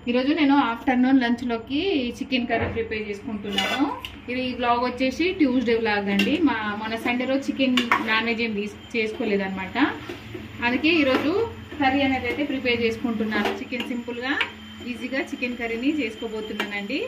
ఈరోజు నేను ఆఫ్టర్నూన్ లంచ్లోకి చికెన్ కర్రీ ప్రిపేర్ చేసుకుంటున్నాను ఇది ఈ బ్లాగ్ వచ్చేసి ట్యూస్డే బ్లాగ్ అండి మా మన సండే రోజు చికెన్ నాన్ వెజ్ ఏం తీసు చేసుకోలేదన్నమాట అందుకే ఈరోజు కర్రీ అనేది అయితే ప్రిపేర్ చేసుకుంటున్నాను చికెన్ సింపుల్గా ఈజీగా చికెన్ కర్రీని చేసుకోబోతున్నానండి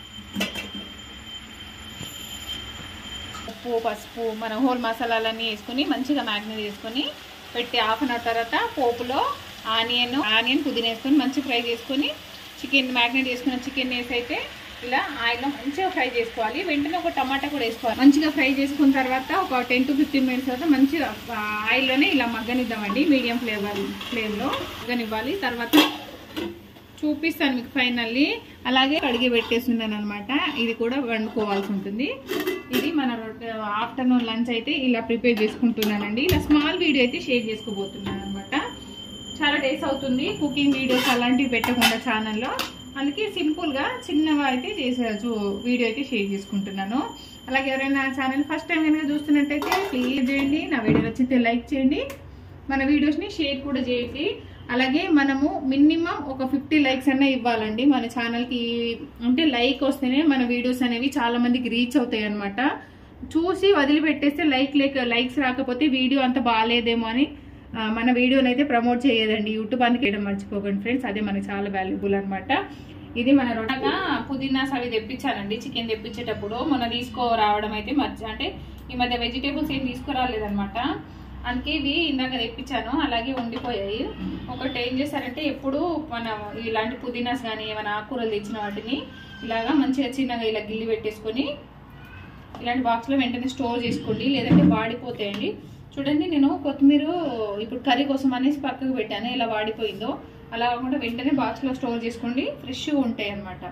ఉప్పు పసుపు మన హోల్ మసాలాలన్నీ వేసుకొని మంచిగా మ్యాగ్నేట్ చేసుకొని పెట్టి హాఫ్ అన్ అవర్ తర్వాత పోపులో ఆనియన్ ఆనియన్ పుదీనా వేసుకొని మంచి ఫ్రై చేసుకొని చికెన్ మ్యాగ్నేట్ చేసుకున్న చికెన్ వేసి అయితే ఇలా ఆయిల్లో మంచిగా ఫ్రై చేసుకోవాలి వెంటనే ఒక టమాటా కూడా వేసుకోవాలి మంచిగా ఫ్రై చేసుకున్న తర్వాత ఒక టెన్ టు ఫిఫ్టీన్ మినిట్స్ తర్వాత మంచిగా ఆ, ఆయిల్లోనే ఇలా మగ్గనిద్దామండి మీడియం ఫ్లేవర్ ఫ్లేమ్లో మగ్గనివ్వాలి తర్వాత చూపిస్తాను మీకు ఫైనల్లీ అలాగే కడిగి పెట్టేస్తున్నాను అనమాట ఇది కూడా వండుకోవాల్సి ఉంటుంది ఇది మన ఆఫ్టర్నూన్ లంచ్ అయితే ఇలా ప్రిపేర్ చేసుకుంటున్నానండి ఇలా స్మాల్ వీడియో అయితే షేర్ చేసుకోబోతున్నాను అనమాట చాలా డేస్ అవుతుంది కుకింగ్ వీడియోస్ అలాంటివి పెట్టకుండా ఛానల్లో అందుకే సింపుల్గా చిన్నగా అయితే చేసేయచ్చు వీడియో అయితే షేర్ చేసుకుంటున్నాను అలాగే ఎవరైనా ఛానల్ ఫస్ట్ టైం కనుక చూస్తున్నట్టయితే ప్లీజ్ చేయండి నా వీడియో నచ్చితే లైక్ చేయండి మన వీడియోస్ని షేర్ కూడా చేయండి అలాగే మనము మినిమం ఒక ఫిఫ్టీ లైక్స్ అన్న ఇవ్వాలండి మన ఛానల్కి అంటే లైక్ వస్తేనే మన వీడియోస్ అనేవి చాలా మందికి రీచ్ అవుతాయి అనమాట చూసి వదిలిపెట్టేస్తే లైక్ లేక లైక్స్ రాకపోతే వీడియో అంత బాగాలేదేమో అని ఆ, మన వీడియోని అయితే ప్రమోట్ చేయదండి యూట్యూబ్ అందుకు వేయడం మర్చిపోకండి ఫ్రెండ్స్ అదే మనకి చాలా వాల్యుబుల్ అనమాట ఇది మన రొట్టగా పుదీనాస్ అవి తెప్పించానండి చికెన్ తెప్పించేటప్పుడు మొన్న తీసుకో రావడం అయితే మర్చి అంటే ఈ మధ్య వెజిటేబుల్స్ ఏం తీసుకురాలేదన్నమాట అందుకే ఇవి ఇందాక తెప్పించాను అలాగే ఉండిపోయాయి ఒకటి ఏం చేశారంటే ఎప్పుడు మన ఇలాంటి పుదీనాస్ కానీ ఏమైనా ఆకుకూరలు తెచ్చిన వాటిని ఇలాగా మంచిగా చిన్నగా ఇలా గిల్లి పెట్టేసుకొని ఇలాంటి బాక్స్లో వెంటనే స్టోర్ చేసుకోండి లేదంటే వాడిపోతాయండి చూడండి నేను కొత్తిమీర ఇప్పుడు కర్రీ కోసం అనేసి పక్కకు పెట్టాను ఇలా వాడిపోయిందో అలా కాకుండా వెంటనే బాక్స్లో స్టోర్ చేసుకోండి ఫ్రెష్గా ఉంటాయి అన్నమాట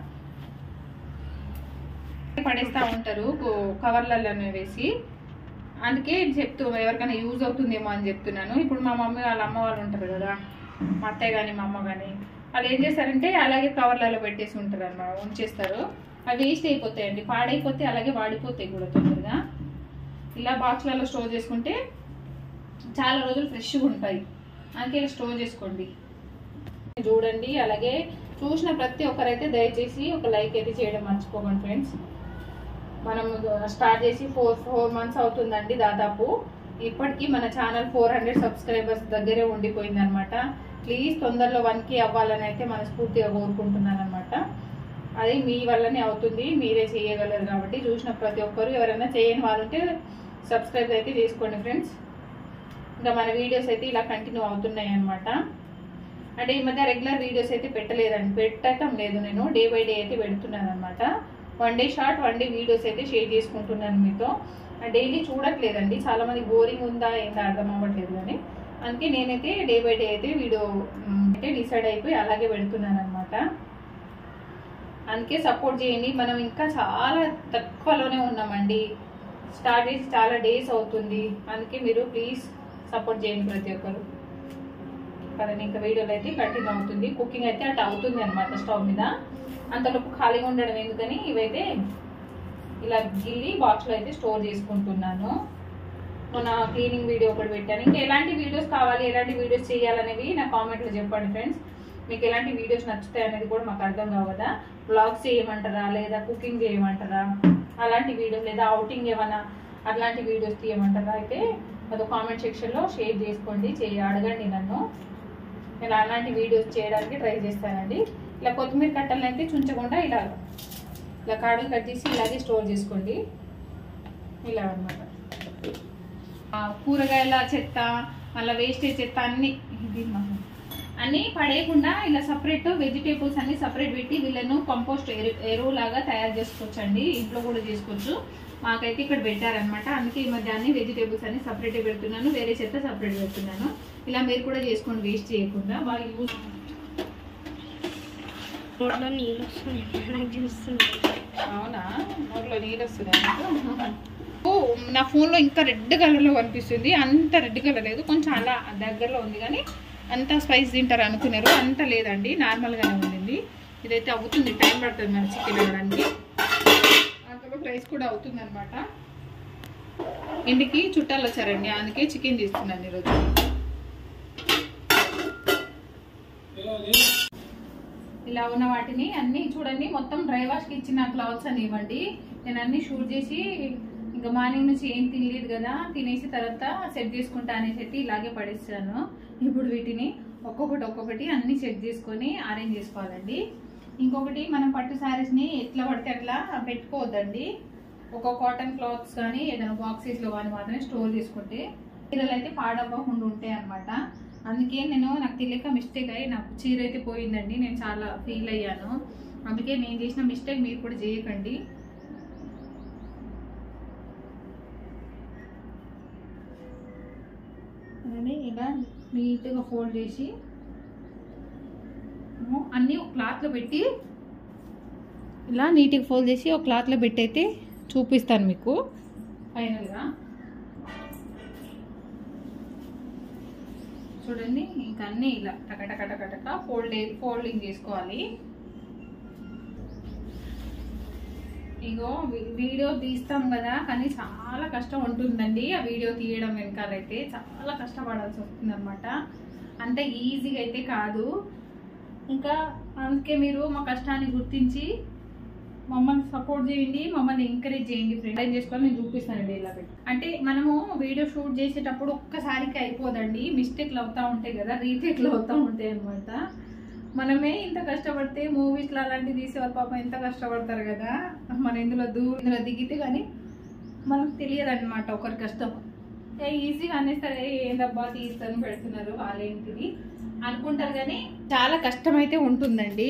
పడేస్తూ ఉంటారు కో- కవర్లలో వేసి అందుకే చెప్తూ ఎవరికైనా యూజ్ అవుతుందేమో అని చెప్తున్నాను ఇప్పుడు మా మమ్మీ వాళ్ళ అమ్మ వాళ్ళు ఉంటారు కదా మా అత్తయ్య కానీ మా అమ్మ కానీ వాళ్ళు ఏం చేస్తారంటే అలాగే కవర్లలో పెట్టేసి ఉంటారు అన్నమాట ఉంచేస్తారు అవి వేస్ట్ అయిపోతాయండి పాడైపోతే అలాగే వాడిపోతాయి కూడా తొందరగా ఇలా బాక్స్లలో స్టోర్ చేసుకుంటే చాలా రోజులు ఫ్రెష్గా ఉంటాయి అందుకే ఇలా స్టోర్ చేసుకోండి చూడండి అలాగే చూసిన ప్రతి ఒక్కరైతే దయచేసి ఒక లైక్ అయితే చేయడం మర్చిపోకండి ఫ్రెండ్స్ మనం స్టార్ట్ చేసి ఫోర్ ఫోర్ మంత్స్ అవుతుందండి దాదాపు ఇప్పటికీ మన ఛానల్ ఫోర్ హండ్రెడ్ సబ్స్క్రైబర్స్ దగ్గరే ఉండిపోయింది అనమాట ప్లీజ్ తొందరలో వన్ కి అవ్వాలని అయితే మనస్ఫూర్తిగా కోరుకుంటున్నాను అనమాట అది మీ వల్లనే అవుతుంది మీరే చేయగలరు కాబట్టి చూసిన ప్రతి ఒక్కరు ఎవరైనా చేయని వాళ్ళు ఉంటే సబ్స్క్రైబ్ అయితే చేసుకోండి ఫ్రెండ్స్ ఇంకా మన వీడియోస్ అయితే ఇలా కంటిన్యూ అవుతున్నాయి అనమాట అంటే ఈ మధ్య రెగ్యులర్ వీడియోస్ అయితే పెట్టలేదండి పెట్టడం లేదు నేను డే బై డే అయితే పెడుతున్నాను అనమాట one day short one day videos అయితే షేర్ చేసుకుంటున్నాను మీతో డైలీ చూడట్లేదండి చాలా మంది బోరింగ్ ఉందా ఏందా అర్థం అవ్వట్లేదు కానీ అందుకే నేనైతే డే బై డే అయితే వీడియో మ్, అయితే డిసైడ్ అయిపోయి అలాగే పెడుతున్నాను అనమాట అందుకే సపోర్ట్ చేయండి మనం ఇంకా చాలా తక్కువలోనే ఉన్నామండి స్టార్ట్ చేసి చాలా డేస్ అవుతుంది అందుకే మీరు ప్లీజ్ సపోర్ట్ చేయండి ప్రతి ఒక్కరు కదండి ఇంకా వీడియోలో అయితే కంటిన్యూ అవుతుంది కుకింగ్ అయితే అటు అవుతుంది అనమాట స్టవ్ మీద అంతలోపు ఖాళీగా ఉండడం ఎందుకని ఇవైతే ఇలా గిల్లి బాక్స్లో అయితే స్టోర్ చేసుకుంటున్నాను మొన్న క్లీనింగ్ వీడియో ఒకటి పెట్టాను ఇంకా ఎలాంటి వీడియోస్ కావాలి ఎలాంటి వీడియోస్ చేయాలనేవి నా కామెంట్లో చెప్పండి ఫ్రెండ్స్ మీకు ఎలాంటి వీడియోస్ నచ్చుతాయి అనేది కూడా మాకు అర్థం కావు కదా బ్లాగ్స్ చేయమంటారా లేదా కుకింగ్ చేయమంటారా అలాంటి వీడియోస్ లేదా అవుటింగ్ ఏమైనా అట్లాంటి వీడియోస్ తీయమంటారా అయితే అది కామెంట్ సెక్షన్లో షేర్ చేసుకోండి చేయ అడగండి నన్ను నేను అలాంటి వీడియోస్ చేయడానికి ట్రై చేస్తానండి ఇలా కొత్తిమీర కట్టలను అయితే చుంచకుండా ఇలా ఇలా కాడలు కట్ చేసి ఇలాగే స్టోర్ చేసుకోండి ఇలా అనమాట కూరగాయల చెత్త మళ్ళీ వేస్టేజ్ చెత్త అన్ని ఇది మాకు. అన్నీ పడేయకుండా ఇలా సపరేట్ వెజిటేబుల్స్ అన్ని సపరేట్ పెట్టి వీళ్ళను కంపోస్ట్ ఎరు ఎరువులాగా తయారు చేసుకోవచ్చండి ఇంట్లో కూడా చేసుకోవచ్చు మాకైతే ఇక్కడ పెట్టారనమాట అందుకే ఈ మధ్య అన్ని వెజిటేబుల్స్ అన్ని సపరేట్ పెడుతున్నాను వేరే చెత్త సపరేట్ పెడుతున్నాను ఇలా మీరు కూడా చేసుకోండి వేస్ట్ చేయకుండా బాగా యూజ్ రోడ్లో నీళ్ళు వస్తున్నాయి నాకు చూస్తుంది అవునా నోట్లో నీళ్ళు వస్తున్నాయి ఓ, నా ఫోన్లో ఇంకా రెడ్ కలర్లో కనిపిస్తుంది అంత రెడ్ కలర్ లేదు కొంచెం అలా దగ్గరలో ఉంది కానీ అంత స్పైస్ తింటారు అనుకున్నారు అంత లేదండి నార్మల్గానే ఉండింది ఇదైతే అవుతుంది టైం పడుతుంది మన చికెన్ అవ్వడానికి అంతలో ప్రైస్ కూడా అవుతుంది అనమాట ఇంటికి చుట్టాలు వచ్చారండి అందుకే చికెన్ చేస్తున్నాను ఈరోజు ఇలా ఉన్న వాటిని అన్ని చూడండి మొత్తం డ్రై వాష్కి ఇచ్చిన క్లాత్స్ అని ఇవ్వండి నేను అన్ని షూట్ చేసి ఇంకా మార్నింగ్ నుంచి ఏం తినలేదు కదా తినేసి తర్వాత సెట్ చేసుకుంటా అనేసి అయితే ఇలాగే పడేస్తాను ఇప్పుడు వీటిని ఒక్కొక్కటి ఒక్కొక్కటి అన్ని చెక్ చేసుకొని అరేంజ్ చేసుకోవాలండి ఇంకొకటి మనం పట్టు శారీస్ని ఎట్లా పడితే అట్లా పెట్టుకోవద్దండి ఒక కాటన్ క్లాత్స్ కానీ ఏదైనా బాక్సెస్లో కానీ మాత్రమే స్టోర్ చేసుకుంటే చీరలు అయితే పాడవ్వకుండా ఉంటాయి అనమాట అందుకే నేను నాకు తెలియక మిస్టేక్ అయ్యి నాకు చీర అయితే పోయిందండి నేను చాలా ఫీల్ అయ్యాను అందుకే నేను చేసిన మిస్టేక్ మీరు కూడా చేయకండి అలానే ఇలా నీట్గా ఫోల్డ్ చేసి ఏమో అన్నీ ఒక క్లాత్లో పెట్టి ఇలా నీట్గా ఫోల్డ్ చేసి ఒక క్లాత్లో పెట్టి అయితే చూపిస్తాను మీకు ఫైనల్గా చూడండి ఇంకా అన్నీ ఇలా టకటక టకటక ఫోల్డ్ ఫోల్డింగ్ చేసుకోవాలి ఇగో వి- వీడియో తీస్తాం కదా కానీ చాలా కష్టం ఉంటుందండి ఆ వీడియో తీయడం వెనకాలైతే చాలా కష్టపడాల్సి వస్తుంది అనమాట అంత ఈజీగా అయితే కాదు ఇంకా అందుకే మీరు మా కష్టాన్ని గుర్తించి మమ్మల్ని సపోర్ట్ చేయండి మమ్మల్ని ఎంకరేజ్ చేయండి ఫ్రెండ్ ఏం చేసుకోవాలి నేను చూపిస్తానండి ఇలా పెట్టి అంటే మనము వీడియో షూట్ చేసేటప్పుడు ఒక్కసారికి అయిపోదండి మిస్టేక్లు అవుతా ఉంటాయి కదా రీటేక్లు అవుతా ఉంటాయి అనమాట మనమే ఇంత కష్టపడితే మూవీస్లో అలాంటివి తీసేవాళ్ళు పాపం ఎంత కష్టపడతారు కదా మనం ఇందులో దూ ఇందులో దిగితే కానీ మనకు తెలియదు అనమాట ఒకరి కష్టం ఏ ఈజీగా అనేసరే ఏందబ్బా తీస్తాను పెడుతున్నారు వాళ్ళేంటిది అనుకుంటారు కానీ చాలా కష్టం అయితే ఉంటుందండి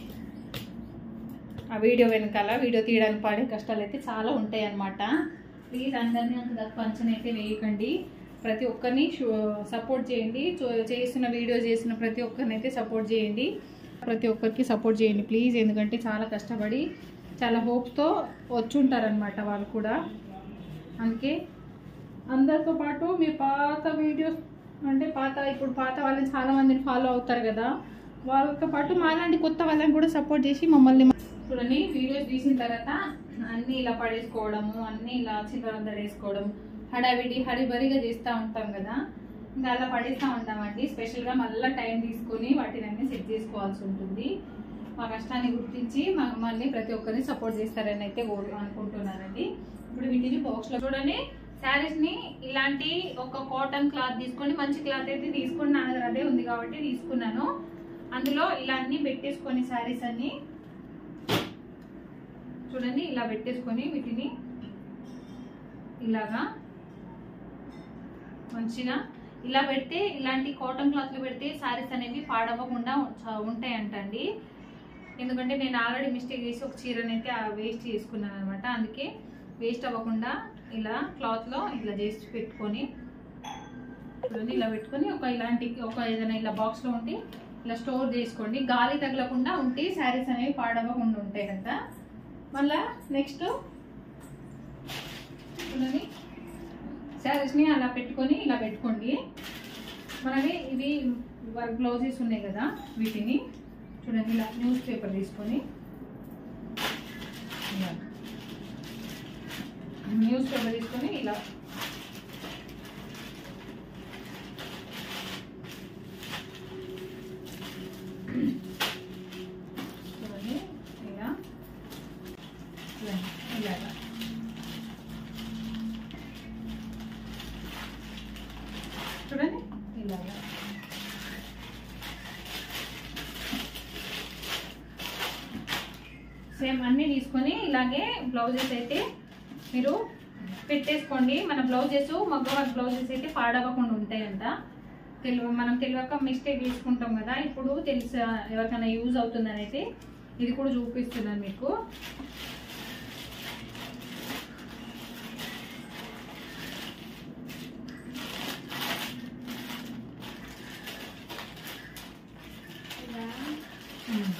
ఆ వీడియో వెనకాల వీడియో తీయడానికి పడే కష్టాలు అయితే చాలా ఉంటాయి అన్నమాట ప్లీజ్ అందరినీ అంత పంచన అయితే వేయకండి ప్రతి ఒక్కరిని సపోర్ట్ చేయండి చూ- చేస్తున్న వీడియో చేసిన ప్రతి ఒక్కరిని అయితే సపోర్ట్ చేయండి ప్రతి ఒక్కరికి సపోర్ట్ చేయండి ప్లీజ్ ఎందుకంటే చాలా కష్టపడి చాలా హోప్స్తో వచ్చుంటారనమాట వాళ్ళు కూడా అందుకే అందరితో పాటు మీ పాత వీడియోస్ అంటే పాత ఇప్పుడు పాత వాళ్ళని చాలా మందిని ఫాలో అవుతారు కదా వాళ్ళతో పాటు మాలాంటి కొత్త వాళ్ళని కూడా సపోర్ట్ చేసి మమ్మల్ని చూడండి వీడియోస్ తీసిన తర్వాత అన్ని ఇలా పడేసుకోవడము అన్ని ఇలా చిల్లరంతా వేసుకోవడం హడావిడి హరిబరిగా చేస్తూ ఉంటాం కదా ఇంకా అలా పడేస్తూ ఉంటామండి స్పెషల్గా మళ్ళీ టైం తీసుకొని వాటిని అన్ని సెట్ చేసుకోవాల్సి ఉంటుంది మా కష్టాన్ని గుర్తించి మమ్మల్ని ప్రతి ఒక్కరిని సపోర్ట్ చేస్తారని అయితే కోరు- అనుకుంటున్నానండి ఇప్పుడు వీటిని బాక్స్లో చూడండి శారీస్ ని ఇలాంటి ఒక కాటన్ క్లాత్ తీసుకొని మంచి క్లాత్ అయితే తీసుకుని నా దగ్గర అదే ఉంది కాబట్టి తీసుకున్నాను అందులో ఇలా అన్ని పెట్టేసుకొని శారీస్ అన్ని చూడండి ఇలా పెట్టేసుకొని వీటిని ఇలాగా మంచిగా ఇలా పెడితే ఇలాంటి కాటన్ క్లాత్లు పెడితే శారీస్ అనేవి పాడవ్వకుండా చ- ఉంటాయంటండి ఎందుకంటే నేను ఆల్రెడీ మిస్టేక్ చేసి ఒక చీరని అయితే వేస్ట్ చేసుకున్నాను అనమాట అందుకే వేస్ట్ అవ్వకుండా ఇలా క్లాత్లో ఇలా చేసి పెట్టుకొని చూడండి ఇలా పెట్టుకొని ఒక ఇలాంటి ఒక ఏదైనా ఇలా బాక్స్లో ఉండి ఇలా స్టోర్ చేసుకోండి గాలి తగలకుండా ఉంటే శారీస్ అనేవి పాడవ్వకుండా ఉంటాయి కదా మళ్ళా నెక్స్ట్ చూడండి శారీస్ని అలా పెట్టుకొని ఇలా పెట్టుకోండి మనవి ఇవి వర్క్ బ్లౌజెస్ ఉన్నాయి కదా వీటిని చూడండి ఇలా న్యూస్ పేపర్ తీసుకొని ఇలా న్యూస్ పేపర్ తీసుకొని ఇలా చూడండి ఇలా ఇలా ఇలాగా చూడండి ఇలాగా సేమ్ అన్నీ తీసుకొని ఇలాగే బ్లౌజెస్ అయితే మీరు పెట్టేసుకోండి మన బ్లౌజెస్ మగ్గ బ్లౌజెస్ అయితే పాడవకుండా ఉంటాయంట తెలివ మనం తెలియక మిస్టేక్ తీసుకుంటాం కదా ఇప్పుడు తెలుసు ఎవరికైనా యూజ్ అవుతుందని అయితే ఇది కూడా చూపిస్తున్నాను మీకు ఉమ్.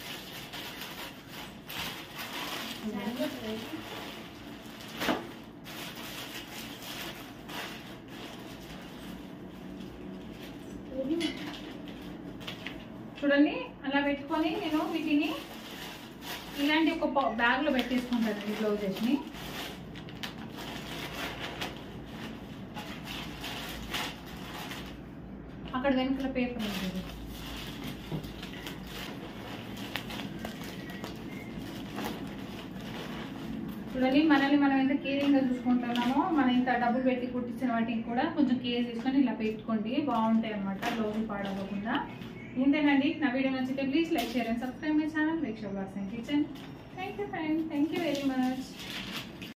చూడండి అలా పెట్టుకొని నేను వీటిని ఇలాంటి ఒక బ్యాగ్లో పెట్టేసుకుంటానండి బ్లౌజెస్ని అక్కడ వెనుకల పేపర్ ఉంటుంది చూడండి మనల్ని మనం ఎంత కేరింగ్గా చూసుకుంటున్నామో మనం ఇంత డబ్బులు పెట్టి కుట్టించిన వాటికి కూడా కొంచెం కేర్ తీసుకొని ఇలా పెట్టుకోండి బాగుంటాయి అనమాట లోన్ పాడవకుండా ఇంతేనండి నా వీడియో నచ్చితే please like share and subscribe my channel Veeksha blogs and kitchen thank you friend thank you very much